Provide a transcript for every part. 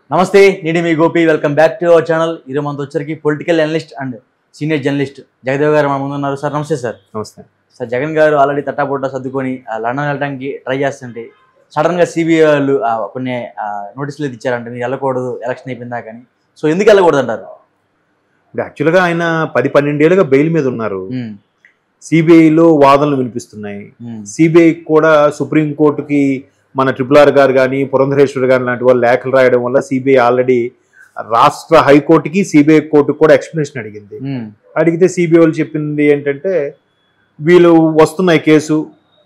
నమస్తే నేను మీ Gopi welcome back to our channel ఈరోజు మనతో వచ్చరికి political analyst and senior journalist Jagadev గారు మన ముందున్నారు సార్ నమస్తే సార్ నమస్తే సార్ జగన్ గారు ఆల్రెడీ తట్టాపుట్ట సర్దుకొని ఆ, లండన్ వెళ్ళడానికి ట్రై చేస్తుంటే సడన్గా సిబిఐ వాళ్ళు ఆ, కొన్ని ఆ, నోటీసులు అయితే ఇచ్చారంటే మీరు వెళ్ళకూడదు ఎలక్షన్ అయిపోయిందా కానీ సో ఎందుకు వెళ్ళకూడదు అంటారు ఇప్పుడు యాక్చువల్గా ఆయన పది పన్నెండేళ్ళుగా బెయిల్ మీద ఉన్నారు ఉమ్, సిబిఐలో వాదనలు వినిపిస్తున్నాయి ఉమ్, సిబిఐ కూడా సుప్రీంకోర్టుకి మన ట్రిపుల్ ఆర్ గారు కానీ పురంధరేశ్వర్ గారు లాంటి వాళ్ళు లేఖలు రాయడం వల్ల సిబిఐ ఆల్రెడీ రాష్ట్ర హైకోర్టుకి సిబిఐ కోర్టుకి కూడా ఎక్స్ప్లెనేషన్ అడిగింది ఉమ్, అడిగితే సిబిఐ వాళ్ళు చెప్పింది ఏంటంటే వీళ్ళు వస్తున్నాయి కేసు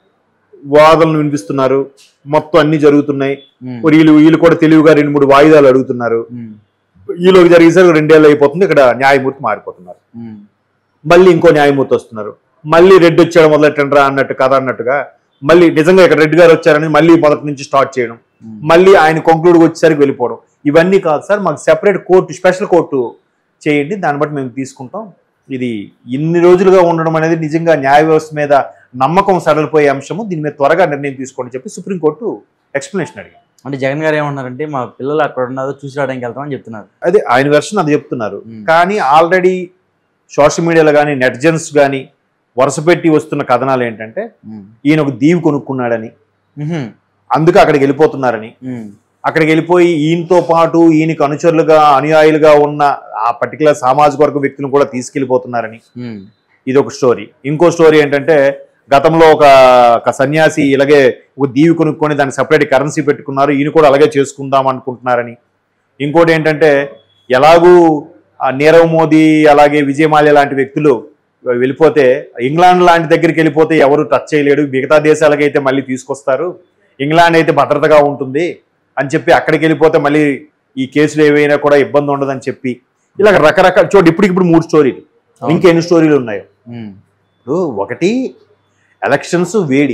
వాదనలు వినిపిస్తున్నారు మొత్తం అన్ని జరుగుతున్నాయి ఉమ్, వీళ్ళు వీళ్ళు కూడా తెలివిగా రెండు మూడు వాయిదాలు అడుగుతున్నారు ఉమ్, ఈలోకి జరిగేసరికి రెండేళ్ళు అయిపోతుంది ఇక్కడ న్యాయమూర్తి మారిపోతున్నారు ఉమ్, మళ్ళీ ఇంకో న్యాయమూర్తి వస్తున్నారు మళ్ళీ రెడ్ వచ్చాడు మొదలెట్టండ్రా అన్నట్టు కథ అన్నట్టుగా మళ్ళీ నిజంగా ఇక్కడ రెడ్ గారు వచ్చారని మళ్ళీ మొదటి నుంచి స్టార్ట్ చేయడం ఉమ్, మళ్ళీ ఆయన కొంక్లూడ్ వచ్చేసరికి వెళ్ళిపోవడం ఇవన్నీ కాదు సార్ మాకు సెపరేట్ కోర్టు స్పెషల్ కోర్టు చేయండి దాన్ని బట్టి మేము తీసుకుంటాం ఇది ఇన్ని రోజులుగా ఉండడం అనేది నిజంగా న్యాయ వ్యవస్థ మీద నమ్మకం సడలిపోయే అంశము దీని మీద త్వరగా నిర్ణయం తీసుకోండి చెప్పి సుప్రీంకోర్టు ఎక్స్ప్లెనేషన్ అడిగింది అంటే జగన్ గారు ఏమంటున్నారంటే మా పిల్లలు అక్కడ ఉన్నారో చూసి రావడానికి వెళ్తామని చెప్తున్నారు అదే ఆయన వెర్షన్ అది చెప్తున్నారు ఉమ్, కానీ ఆల్రెడీ సోషల్ మీడియాలో కానీ నెట్జన్స్ కానీ వరుస పెట్టి వస్తున్న కథనాలు ఏంటంటే ఉమ్, ఈయన ఒక దీవి కొనుక్కున్నాడని ఉహుం, అందుకే అక్కడికి వెళ్ళిపోతున్నారని ఉమ్, అక్కడికి వెళ్ళిపోయి ఈయనతో పాటు ఈయనకు అనుచరులుగా అనుయాయులుగా ఉన్న ఆ పర్టికులర్ సామాజిక వర్గ వ్యక్తులను కూడా తీసుకెళ్లిపోతున్నారని ఉమ్, ఇది ఒక స్టోరీ ఇంకో స్టోరీ ఏంటంటే గతంలో ఒక ఒక సన్యాసి ఇలాగే ఒక దీవి కొనుక్కొని దానికి సపరేట్ కరెన్సీ పెట్టుకున్నారు ఈయన కూడా అలాగే చేసుకుందాం అనుకుంటున్నారని ఇంకోటి ఏంటంటే ఎలాగూ ఆ నీరవ్ మోదీ అలాగే విజయమాల్య లాంటి వ్యక్తులు వెళ్ళిపోతే ఇంగ్లాండ్ లాంటి దగ్గరికి వెళ్ళిపోతే ఎవరు టచ్ చేయలేడు మిగతా దేశాలకైతే మళ్ళీ తీసుకొస్తారు ఇంగ్లాండ్ అయితే భద్రతగా ఉంటుంది అని చెప్పి అక్కడికి వెళ్ళిపోతే మళ్ళీ ఈ కేసులు ఏవైనా కూడా ఇబ్బంది ఉండదని చెప్పి ఇలా రకరకాల చూడు ఇప్పటికి ఇప్పుడు మూడు స్టోరీలు అవును. ఇంకెన్ని స్టోరీలు ఉన్నాయో ఉమ్, ఇప్పుడు ఒకటి ఎలక్షన్స్ వేడి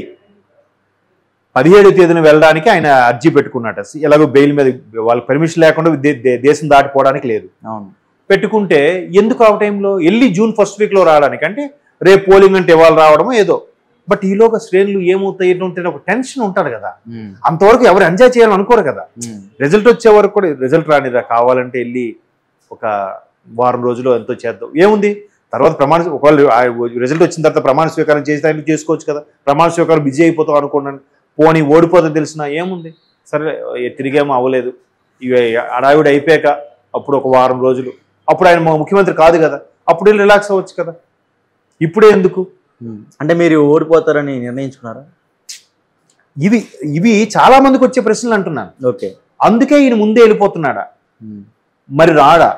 పదిహేడు తేదీన వెళ్ళడానికి ఆయన అర్జీ పెట్టుకున్నట ఎలాగో బెయిల్ మీద వాళ్ళ పర్మిషన్ లేకుండా దే- దే- దేశం దాటిపోవడానికి లేదు అవును పెట్టుకుంటే ఎందుకు ఆ టైంలో వెళ్ళి జూన్ ఫస్ట్ వీక్లో రావడానికి అంటే రేపు పోలింగ్ అంటే ఇవాళ రావడమో ఏదో బట్ ఈలోగా శ్రేణులు ఏమవుతాయి ఏంటంటే ఒక టెన్షన్ ఉంటాడు కదా ఉమ్, అంతవరకు ఎవరు ఎంజాయ్ చేయాలని అనుకోరు కదా ఉమ్, రిజల్ట్ వచ్చే వరకు కూడా రిజల్ట్ రానిరా కావాలంటే వెళ్ళి ఒక వారం రోజులు ఎంతో చేద్దాం ఏముంది తర్వాత ప్రమాణ ఒకవేళ రిజల్ట్ వచ్చిన తర్వాత ప్రమాణ స్వీకారం చేసి టైం చేసుకోవచ్చు కదా ప్రమాణ స్వీకారం బిజీ అయిపోతాం అనుకున్నాను పోనీ ఓడిపోతే తెలిసిన ఏముంది సరే ఏ తిరిగేమో అవ్వలేదు ఇక అడావిడి అయిపోయాక అప్పుడు ఒక వారం రోజులు అప్పుడు ఆయన ము- ముఖ్యమంత్రి కాదు కదా అప్పుడు వెళ్ళి రిలాక్స్ అవ్వచ్చు కదా ఇప్పుడే ఎందుకు ఉమ్. అంటే మీరు ఓడిపోతారని నిర్ణయించుకున్నారా ఇవి ఇవి చాలా మందికి వచ్చే ప్రశ్నలు అంటున్నాను ఓకే అందుకే ఈయన ముందే వెళ్ళిపోతున్నాడా ఉమ్, మరి రాడా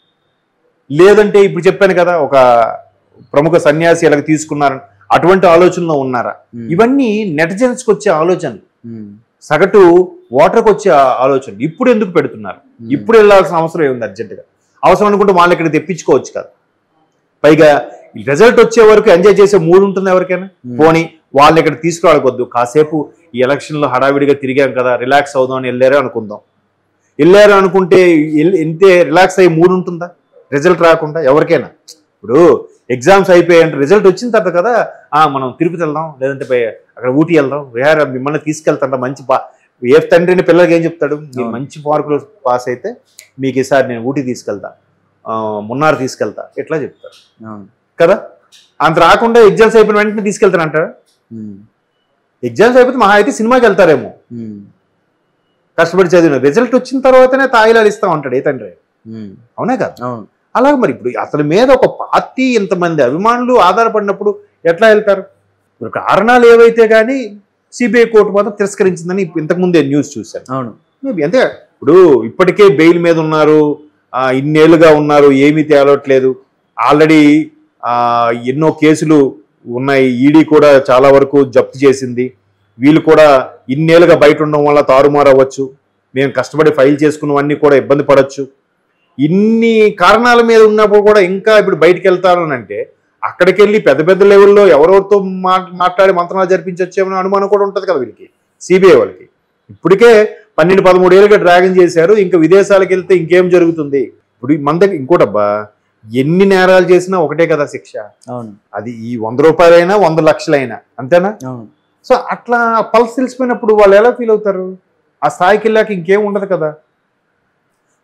లేదంటే ఇప్పుడు చెప్పాను కదా ఒక ప్రముఖ సన్యాసి ఎలాగ తీసుకున్నారని అటువంటి ఆలోచనలో ఉన్నారా ఉమ్, ఇవన్నీ నెటిజన్స్కి వచ్చే ఆలోచనలు ఉమ్, సగటు ఓటర్కి వచ్చే ఆ- ఆలోచనలు ఇప్పుడు ఎందుకు పెడుతున్నారు ఉమ్, ఇప్పుడు వెళ్ళాల్సిన అవసరం ఏముంది అర్జెంటుగా అవసరం అనుకుంటే వాళ్ళు ఇక్కడ తెప్పించుకోవచ్చు కదా పైగా రిజల్ట్ వచ్చే వరకు ఎంజాయ్ చేసే మూడు ఉంటుంది ఎవరికైనా ఉమ్, పోనీ వాళ్ళని ఇక్కడ తీసుకురావద్దు కాసేపు ఈ ఎలక్షన్లో హడావిడిగా తిరిగాం కదా రిలాక్స్ అవుదాం అని వెళ్ళారు అనుకుందాం వెళ్ళారు అనుకుంటే ఎల్- ఇంతే రిలాక్స్ అయ్యి మూడు ఉంటుందా రిజల్ట్ రాకుండా ఎవరికైనా ఇప్పుడు ఎగ్జామ్స్ అయిపోయాయంటే రిజల్ట్ వచ్చిన తర్వాత కదా ఆ మనం తిరుపతి వెళ్దాం లేదంటే పై- అక్కడ ఊటీ వెళ్దాం విహార మిమ్మల్ని తీసుకెళ్తాంట మంచి పా ఏ తండ్రిని పిల్లలకి ఏం చెప్తాడు మీరు అవును. మంచి మార్కులు పాస్ అయితే మీకు ఈసారి నేను ఊటీ తీసుకెళ్తా ఆ, మున్నార్ తీసుకెళ్తా ఎట్లా చెప్తారు అవును కదా అంత రాకుండా ఎగ్జామ్స్ అయిపోయిన వెంటనే తీసుకెళ్తానంటారా ఉమ్, ఎగ్జామ్స్ అయిపోతే మహా అయితే సినిమాకి వెళ్తారేమో ఉమ్, కష్టపడి చదివిన రిజల్ట్ వచ్చిన తర్వాతనే తాయిలాలు ఇస్తా ఉంటాడు ఏ తండ్రి ఉమ్, అవునా కదా అవును అలాగే మరి ఇప్పుడు అతని మీద ఒక పార్టీ ఇంతమంది అభిమానులు ఆధారపడినప్పుడు ఎట్లా వెళ్తారు ఇప్పుడు కారణాలు ఏవైతే కానీ సిబిఐ కోర్టు మాత్రం తిరస్కరించిందని ఇంతకుముందే న్యూస్ చూశాను అవును మేబీ అంతే ఇప్పుడు ఇప్పటికే బెయిల్ మీద ఉన్నారు ఆ, ఇన్నేళ్లుగా ఉన్నారు ఏమీ తేలట్లేదు ఆల్రెడీ ఎన్నో కేసులు ఉన్నాయి ఈడీ కూడా చాలా వరకు జప్తు చేసింది వీళ్ళు కూడా ఇన్నేళ్ళుగా బయట ఉండడం వల్ల తారుమారు అవ్వచ్చు మేము కష్టపడి ఫైల్ చేసుకున్నవన్నీ కూడా ఇబ్బంది పడవచ్చు ఇన్ని కారణాల మీద ఉన్నప్పుడు కూడా ఇంకా ఇప్పుడు బయటికి వెళ్తారు అని అంటే అక్కడికి వెళ్ళి పెద్ద పెద్ద లెవెల్లో ఎవరెవరితో మా మాట్లాడి మంత్రాలు జరిపించొచ్చేమో అనుమానం కూడా ఉంటుంది కదా వీళ్ళకి సిబిఐ వాళ్ళకి ఇప్పటికే పన్నెండు పదమూడు ఏళ్ళుగా డ్రాగన్ చేశారు ఇంకా విదేశాలకు వెళ్తే ఇంకేం జరుగుతుంది ఇప్పుడు మన దగ్గర ఇంకోటబ్బా ఎన్ని నేరాలు చేసినా ఒకటే కదా శిక్ష అవును అది ఈ వంద రూపాయలైనా వంద లక్షలైనా అంతేనా అవును సో అట్లా పల్స్ తెలిసిపోయినప్పుడు వాళ్ళు ఎలా ఫీల్ అవుతారు ఆ స్థాయికి వెళ్ళాక ఇంకేం ఉండదు కదా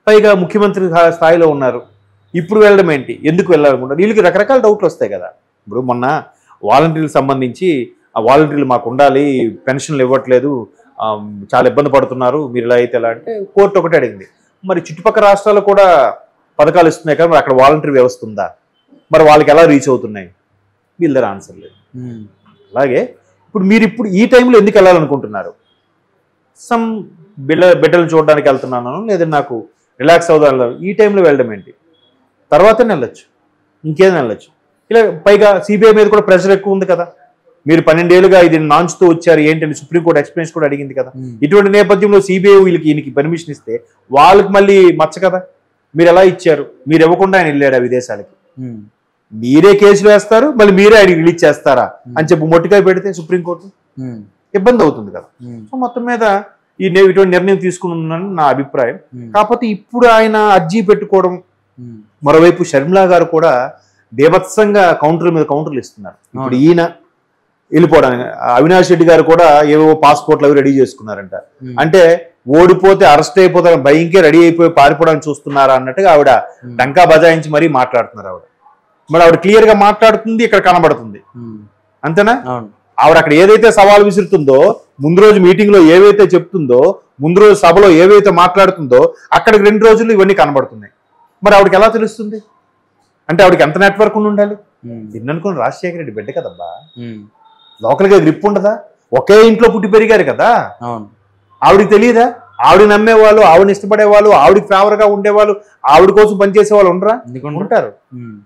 పైగా ముఖ్యమంత్రి స్థా- స్థాయిలో ఉన్నారు ఇప్పుడు వెళ్ళడం ఏంటి ఎందుకు వెళ్ళాలనుకుంటారు వీళ్ళకి రకరకాల డౌట్లు వస్తాయి కదా ఇప్పుడు మొన్న వాలంటీర్లకు సంబంధించి ఆ వాలంటీర్లు మాకు ఉండాలి పెన్షన్లు ఇవ్వట్లేదు ఆ, చాలా ఇబ్బంది పడుతున్నారు మీరు ఇలా అయితే ఎలా అంటే కోర్టు ఒకటి అడిగింది మరి చుట్టుపక్కల రాష్ట్రాలు కూడా పథకాలు ఇస్తున్నాయి కదా మరి అక్కడ వాలంటీర్ వ్యవస్థ ఉందా మరి వాళ్ళకి ఎలా రీచ్ అవుతున్నాయి వీళ్ళ దగ్గర ఆన్సర్ లేదు ఉమ్, అలాగే ఇప్పుడు మీరు ఇప్పుడు ఈ టైంలో ఎందుకు వెళ్ళాలనుకుంటున్నారు సమ్ బిడ్డ బిడ్డలు చూడడానికి వెళ్తున్నాను లేదా నాకు రిలాక్స్ అవుదాం ఈ టైంలో వెళ్ళడం ఏంటి తర్వాతనే వెళ్ళొచ్చు ఇంకేదైనా వెళ్ళొచ్చు ఇలా పైగా సిబిఐ మీద కూడా ప్రెషర్ ఎక్కువ ఉంది కదా మీరు పన్నెండేళ్ళుగా ఇది నాంచుతూ వచ్చారు ఏంటంటే సుప్రీంకోర్టు ఎక్స్పీరియన్స్ కూడా అడిగింది కదా ఉమ్, ఇటువంటి నేపథ్యంలో సిబిఐ వీళ్ళకి ఈయనకి పర్మిషన్ ఇస్తే వాళ్ళకి మళ్ళీ మచ్చ కదా మీరు ఎలా ఇచ్చారు మీరు ఇవ్వకుండా ఆయన వెళ్ళాడు ఆ విదేశాలకి ఉమ్, మీరే కేసులు వేస్తారు మళ్ళీ మీరే ఆయనకి రిలీజ్ చేస్తారా అని చెప్పి మొట్టికాయ పెడితే సుప్రీంకోర్టు ఉమ్, ఇబ్బంది అవుతుంది కదా ఉమ్, సో మొత్తం మీద ఈ నే- ఇటువంటి నిర్ణయం తీసుకున్నానని నా అభిప్రాయం ఉమ్, కాకపోతే ఇప్పుడు ఆయన అర్జీ పెట్టుకోవడం ఉమ్, మరోవైపు షర్మిలా గారు కూడా బీభత్సంగా కౌంటర్ మీద కౌంటర్లు ఇస్తున్నారు ఇప్పుడు ఈయన వెళ్ళిపోవడానికి అవినాష్ రెడ్డి గారు కూడా ఏవో పాస్పోర్ట్లు అవి రెడీ చేసుకున్నారంట ఉమ్, అంటే ఓడిపోతే అరెస్ట్ అయిపోతారు భయంకే రెడీ అయిపోయి పారిపోవడానికి చూస్తున్నారా అన్నట్టుగా ఆవిడ ఉమ్, డంకా బజాయించి మరీ మాట్లాడుతున్నారు ఆవిడ మరి ఆవిడ క్లియర్ గా మాట్లాడుతుంది ఇక్కడ కనబడుతుంది ఉమ్, అంతేనా అవును ఆవిడ అక్కడ ఏదైతే సవాల్ విసురుతుందో ముందు రోజు మీటింగ్ లో ఏవైతే చెప్తుందో ముందు రోజు సభలో ఏవైతే మాట్లాడుతుందో అక్కడికి రెండు రోజులు ఇవన్నీ కనబడుతున్నాయి మరి ఆవిడకి ఎలా తెలుస్తుంది అంటే ఆవిడకి ఎంత నెట్వర్క్ ఉండి ఉండాలి ఉమ్, దీన్ని అనుకుని రాజశేఖర రెడ్డి బిడ్డ కదబ్బా ఉమ్, లోకల్ గా గ్రిప్ ఉండదా ఒకే ఇంట్లో పుట్టి పెరిగారు కదా అవును ఆవిడకి తెలియదా ఆవిడ నమ్మేవాళ్ళు ఆవిడని ఇష్టపడే వాళ్ళు ఆవిడకి ఫేవర్ గా ఉండేవాళ్ళు ఆవిడ కోసం పనిచేసే వాళ్ళు ఉండరా ఎందుకంటే ఉంటారు ఉమ్,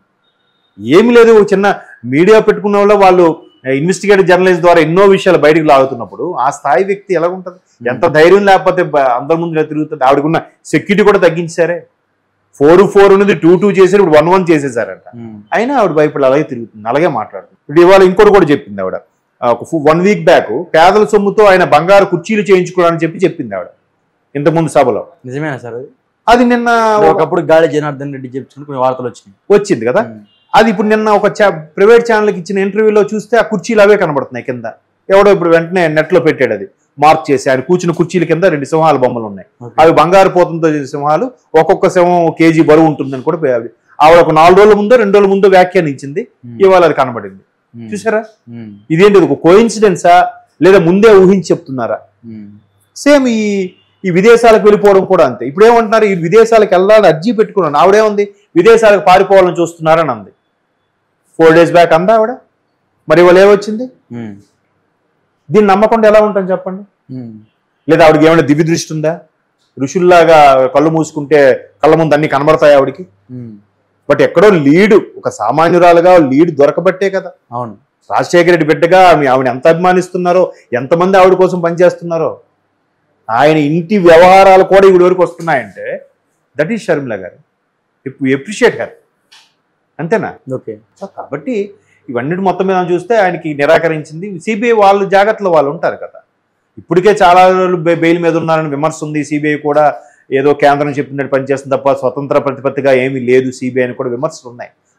ఏమి లేదు ఒక చిన్న మీడియా పెట్టుకున్న వాళ్ళు వాళ్ళు ఇన్వెస్టిగేటివ్ జర్నలిస్ట్ ద్వారా ఎన్నో విషయాలు బయటకు లాగుతున్నప్పుడు ఆ స్థాయి వ్యక్తి ఎలా ఉంటుంది ఎంత ధైర్యం లేకపోతే బ- అందరి ముందు ఇలా తిరుగుతుంది ఆవిడకున్న సెక్యూరిటీ కూడా తగ్గించారే ఫోర్ ఫోర్ ఉన్నది టూ టూ చేశారు ఇప్పుడు వన్ వన్ చేసేసారంట ఉమ్, అయినా ఆవిడ భయపడి అలాగే తిరుగుతుంది అలాగే మాట్లాడుతుంది ఇప్పుడు ఇవాళ ఇంకోటి కూడా చెప్పింది ఆవిడ ఆ, ఒక వన్ వీక్ బ్యాక్ పేదల సొమ్ముతో ఆయన బంగారు కుర్చీలు చేయించుకోవాలని చెప్పి చెప్పింది ఆవిడ ఇంతకుముందు సభలో నిజమేనా సార్ అది అది నిన్న ఒక- ఒకప్పుడు గాలి జనార్దన్ రెడ్డి చెప్పుకుని కొన్ని వార్తలు వచ్చినాయి వచ్చింది కదా ఉమ్, అది ఇప్పుడు నిన్న ఒక ప్రైవేట్ ఛానల్కి ఇచ్చిన ఇంటర్వ్యూలో చూస్తే ఆ కుర్చీలు అవే కనబడుతున్నాయి కింద ఎవడో ఇప్పుడు వెంటనే నెట్లో పెట్టాడు అది మార్క్ చేసి ఆయన కూర్చున్న కుర్చీల కింద రెండు సింహాల బొమ్మలు ఉన్నాయి ఓకే. అవి బంగారు పోతంతో చేసిన సింహాలు ఒక్కొక్క సింహం ఒక కేజీ బరువు ఉంటుందని కూడా ఆవిడ ఆవిడ ఒక నాలుగు రోజుల ముందో రెండు రోజుల ముందో వ్యాఖ్యానించింది ఉమ్, ఇవాళ అది కనబడింది ఉమ్, చూసారా ఉమ్, ఇదేంటి ఒక కోయిన్సిడెన్సా లేదా ముందే ఊహించి చెప్తున్నారా ఉమ్, సేమ్ ఈ ఈ విదేశాలకు వెళ్ళిపోవడం కూడా అంతే ఇప్పుడు ఏమంటున్నారు ఈ విదేశాలకు వెళ్ళాలని అర్జీ పెట్టుకున్నాను ఆవిడేముంది విదేశాలకు పారిపోవాలని చూస్తున్నారని అంది ఫోర్ డేస్ బ్యాక్ అందా ఆవిడ మరి ఇవాళ ఏమొచ్చింది ఉమ్, దీన్ని నమ్మకుండా ఎలా ఉంటాం చెప్పండి ఉమ్, లేదా ఆవిడకి ఏమైనా దివ్య దృష్టి ఉందా ఋషుల్లాగా కళ్ళు మూసుకుంటే కళ్ళ ముందు అన్ని కనబడతాయి ఆవిడకి ఉమ్, బట్ ఎక్కడో లీడు ఒక సామాన్యురాలుగా లీడ్ దొరకబట్టే కదా అవును రాజశేఖర రెడ్డి బిడ్డగా ఆమె ఆవిడ ఎంత అభిమానిస్తున్నారో ఎంతమంది ఆవిడ కోసం పనిచేస్తున్నారో ఆయన ఇంటి వ్యవహారాలు కూడా ఇవి వరకు వస్తున్నాయంటే దట్ ఈస్ షర్మిల గారు ఎప్రిషియేట్ గారు అంతేనా ఓకే సో కాబట్టి ఇవన్నిటి మొత్తం మీద చూస్తే ఆయనకి నిరాకరించింది సిబిఐ వాళ్ళు జాగ్రత్తలో వాళ్ళు ఉంటారు కదా ఇప్పటికే చాలా రోజులు బె- బెయిల్ మీద ఉన్నారని విమర్శ ఉంది సిబిఐ కూడా ఏదో కేంద్రం చెప్పినట్టు పనిచేస్తుంది తప్ప స్వతంత్ర ప్రతిపత్తిగా ఏమీ లేదు సిబిఐ అని కూడా విమర్శలు ఉన్నాయి